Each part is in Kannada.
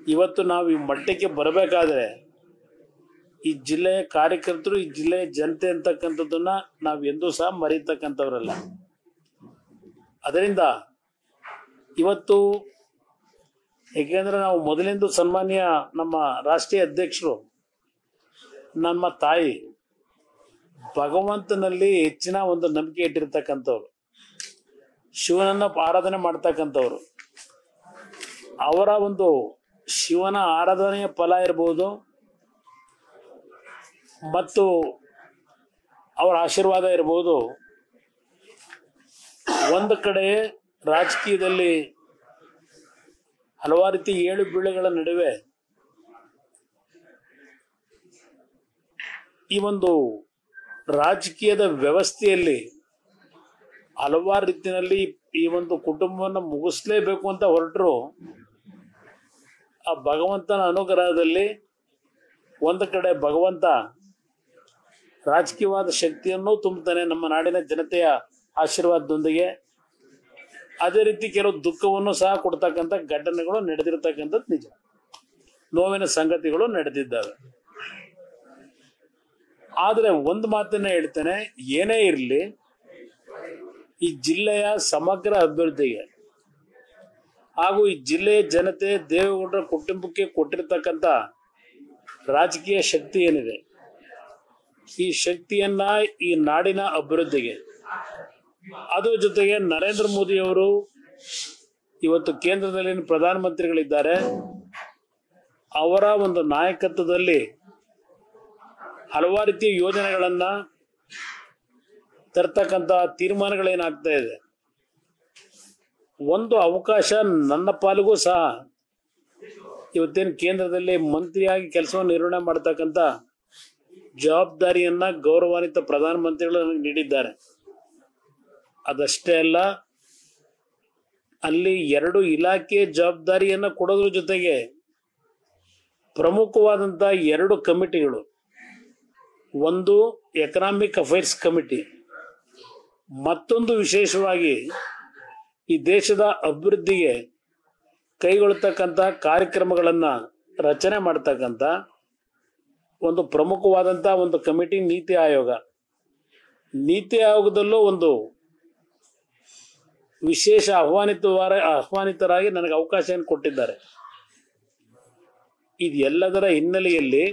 ಇವತ್ತು ನಾವು ಈ ಮಟ್ಟಕ್ಕೆ ಬರಬೇಕಾದ್ರೆ ಈ ಜಿಲ್ಲೆಯ ಕಾರ್ಯಕರ್ತರು ಈ ಜಿಲ್ಲೆಯ ಜನತೆ ಅಂತಕ್ಕಂಥದ್ದನ್ನ ನಾವು ಎಂದೂ ಸಹ ಮರೀತಕ್ಕಂಥವ್ರಲ್ಲ ಅದರಿಂದ ಇವತ್ತು ಏಕೆಂದರೆ ನಾವು ಮೊದಲಿಂದ ಸನ್ಮಾನ್ಯ ನಮ್ಮ ರಾಷ್ಟ್ರೀಯ ಅಧ್ಯಕ್ಷರು ನಮ್ಮ ತಾಯಿ ಭಗವಂತನಲ್ಲಿ ಹೆಚ್ಚಿನ ಒಂದು ನಂಬಿಕೆ ಇಟ್ಟಿರ್ತಕ್ಕಂಥವ್ರು ಶಿವನನ್ನ ಆರಾಧನೆ ಮಾಡ್ತಕ್ಕಂಥವ್ರು ಅವರ ಒಂದು ಶಿವನ ಆರಾಧನೆಯ ಫಲ ಇರ್ಬೋದು ಮತ್ತು ಅವರ ಆಶೀರ್ವಾದ ಇರ್ಬೋದು ಒಂದು ಕಡೆ ರಾಜಕೀಯದಲ್ಲಿ ಹಲವಾರು ರೀತಿ ಏಳು ಬೀಳುಗಳ ನಡುವೆ ಈ ಒಂದು ರಾಜಕೀಯದ ವ್ಯವಸ್ಥೆಯಲ್ಲಿ ಹಲವಾರು ರೀತಿಯಲ್ಲಿ ಈ ಒಂದು ಕುಟುಂಬವನ್ನು ಮುಗಿಸ್ಲೇಬೇಕು ಅಂತ ಹೊರಟರು ಆ ಭಗವಂತನ ಅನುಗ್ರಹದಲ್ಲಿ ಒಂದು ಕಡೆ ಭಗವಂತ ರಾಜಕೀಯವಾದ ಶಕ್ತಿಯನ್ನು ತುಂಬುತ್ತಾನೆ ನಮ್ಮ ನಾಡಿನ ಜನತೆಯ ಆಶೀರ್ವಾದದೊಂದಿಗೆ ಅದೇ ರೀತಿ ಕೆಲವು ದುಃಖವನ್ನು ಸಹ ಕೊಡ್ತಕ್ಕಂಥ ಘಟನೆಗಳು ನಡೆದಿರ್ತಕ್ಕಂಥದ್ದು ನಿಜ ನೋವಿನ ಸಂಗತಿಗಳು ನಡೆದಿದ್ದಾವೆ ಆದರೆ ಒಂದು ಮಾತನ್ನ ಹೇಳ್ತೇನೆ ಏನೇ ಇರಲಿ ಈ ಜಿಲ್ಲೆಯ ಸಮಗ್ರ ಅಭಿವೃದ್ಧಿಗೆ ಹಾಗೂ ಈ ಜಿಲ್ಲೆಯ ಜನತೆ ದೇವೇಗೌಡರ ಕುಟುಂಬಕ್ಕೆ ಕೊಟ್ಟಿರ್ತಕ್ಕಂಥ ರಾಜಕೀಯ ಶಕ್ತಿ ಏನಿದೆ ಈ ಶಕ್ತಿಯನ್ನ ಈ ನಾಡಿನ ಅಭಿವೃದ್ಧಿಗೆ ಅದ್ರ ಜೊತೆಗೆ ನರೇಂದ್ರ ಮೋದಿ ಅವರು ಇವತ್ತು ಕೇಂದ್ರದಲ್ಲಿ ಪ್ರಧಾನಮಂತ್ರಿಗಳಿದ್ದಾರೆ ಅವರ ಒಂದು ನಾಯಕತ್ವದಲ್ಲಿ ಹಲವಾರು ರೀತಿಯ ಯೋಜನೆಗಳನ್ನ ತರ್ತಕ್ಕಂಥ ತೀರ್ಮಾನಗಳೇನಾಗ್ತಾ ಇದೆ ಒಂದು ಅವಕಾಶ ನನ್ನ ಪಾಲಿಗೂ ಸಹ ಇವತ್ತೇನು ಕೇಂದ್ರದಲ್ಲಿ ಮಂತ್ರಿಯಾಗಿ ಕೆಲಸವನ್ನು ನಿರ್ವಹಣೆ ಮಾಡ್ತಕ್ಕಂಥ ಜವಾಬ್ದಾರಿಯನ್ನ ಗೌರವಾನ್ವಿತ ಪ್ರಧಾನಮಂತ್ರಿಗಳು ನನಗೆ ನೀಡಿದ್ದಾರೆ ಅದಷ್ಟೇ ಅಲ್ಲ ಅಲ್ಲಿ ಎರಡು ಇಲಾಖೆ ಜವಾಬ್ದಾರಿಯನ್ನ ಕೊಡೋದ್ರ ಜೊತೆಗೆ ಪ್ರಮುಖವಾದಂಥ ಎರಡು ಕಮಿಟಿಗಳು ಒಂದು ಎಕನಾಮಿಕ್ ಅಫೈರ್ಸ್ ಕಮಿಟಿ ಮತ್ತೊಂದು ವಿಶೇಷವಾಗಿ ಈ ದೇಶದ ಅಭಿವೃದ್ಧಿಗೆ ಕೈಗೊಳ್ಳತಕ್ಕಂಥ ಕಾರ್ಯಕ್ರಮಗಳನ್ನು ರಚನೆ ಮಾಡ್ತಕ್ಕಂಥ ಒಂದು ಪ್ರಮುಖವಾದಂಥ ಒಂದು ಕಮಿಟಿ ನೀತಿ ಆಯೋಗ ನೀತಿ ಆಯೋಗದಲ್ಲೂ ಒಂದು ವಿಶೇಷ ಆಹ್ವಾನಿತವಾರ ಆಹ್ವಾನಿತರಾಗಿ ನನಗೆ ಅವಕಾಶವನ್ನು ಕೊಟ್ಟಿದ್ದಾರೆ ಇದು ಎಲ್ಲದರ ಹಿನ್ನೆಲೆಯಲ್ಲಿ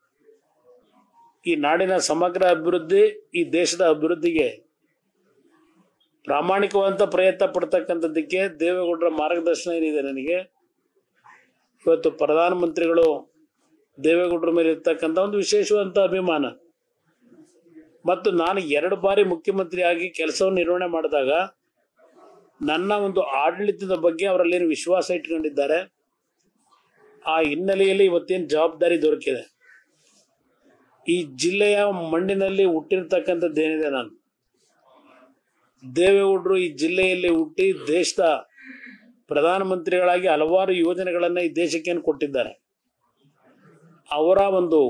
ಈ ನಾಡಿನ ಸಮಗ್ರ ಅಭಿವೃದ್ಧಿ ಈ ದೇಶದ ಅಭಿವೃದ್ಧಿಗೆ ಪ್ರಾಮಾಣಿಕವಾದಂಥ ಪ್ರಯತ್ನ ಪಡ್ತಕ್ಕಂಥದ್ದಕ್ಕೆ ದೇವೇಗೌಡರ ಮಾರ್ಗದರ್ಶನ ಏನಿದೆ ನನಗೆ ಇವತ್ತು ಪ್ರಧಾನಮಂತ್ರಿಗಳು ದೇವೇಗೌಡರ ಮೇಲೆ ಇರ್ತಕ್ಕಂಥ ಒಂದು ವಿಶೇಷವಾದಂಥ ಅಭಿಮಾನ ಮತ್ತು ನಾನು ಎರಡು ಬಾರಿ ಮುಖ್ಯಮಂತ್ರಿಯಾಗಿ ಕೆಲಸವನ್ನು ನಿರ್ವಹಣೆ ಮಾಡಿದಾಗ ನನ್ನ ಒಂದು ಆಡಳಿತದ ಬಗ್ಗೆ ಅವರಲ್ಲೇನು ವಿಶ್ವಾಸ ಇಟ್ಕೊಂಡಿದ್ದಾರೆ ಆ ಹಿನ್ನೆಲೆಯಲ್ಲಿ ಇವತ್ತೇನು ಜವಾಬ್ದಾರಿ ದೊರಕಿದೆ ಈ ಜಿಲ್ಲೆಯ ಮಣ್ಣಿನಲ್ಲಿ ಹುಟ್ಟಿರ್ತಕ್ಕಂಥದ್ದೇನಿದೆ ನಾನು ದೇವೇಗೌಡರು ಈ ಜಿಲ್ಲೆಯಲ್ಲಿ ಹುಟ್ಟಿ ದೇಶದ ಪ್ರಧಾನಮಂತ್ರಿಗಳಾಗಿ ಹಲವಾರು ಯೋಜನೆಗಳನ್ನು ಈ ದೇಶಕ್ಕೆ ಏನು ಕೊಟ್ಟಿದ್ದಾರೆ ಅವರ ಒಂದು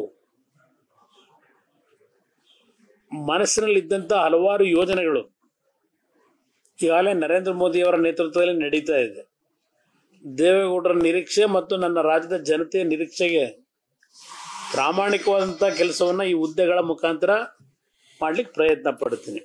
ಮನಸ್ಸಿನಲ್ಲಿದ್ದಂಥ ಹಲವಾರು ಯೋಜನೆಗಳು ಈಗಾಗಲೇ ನರೇಂದ್ರ ಮೋದಿ ಅವರ ನೇತೃತ್ವದಲ್ಲಿ ನಡೀತಾ ಇದೆ ದೇವೇಗೌಡರ ನಿರೀಕ್ಷೆ ಮತ್ತು ನನ್ನ ರಾಜ್ಯದ ಜನತೆಯ ನಿರೀಕ್ಷೆಗೆ ಪ್ರಾಮಾಣಿಕವಾದಂಥ ಕೆಲಸವನ್ನು ಈ ಹುದ್ದೆಗಳ ಮುಖಾಂತರ ಮಾಡ್ಲಿಕ್ಕೆ ಪ್ರಯತ್ನ ಪಡ್ತೀನಿ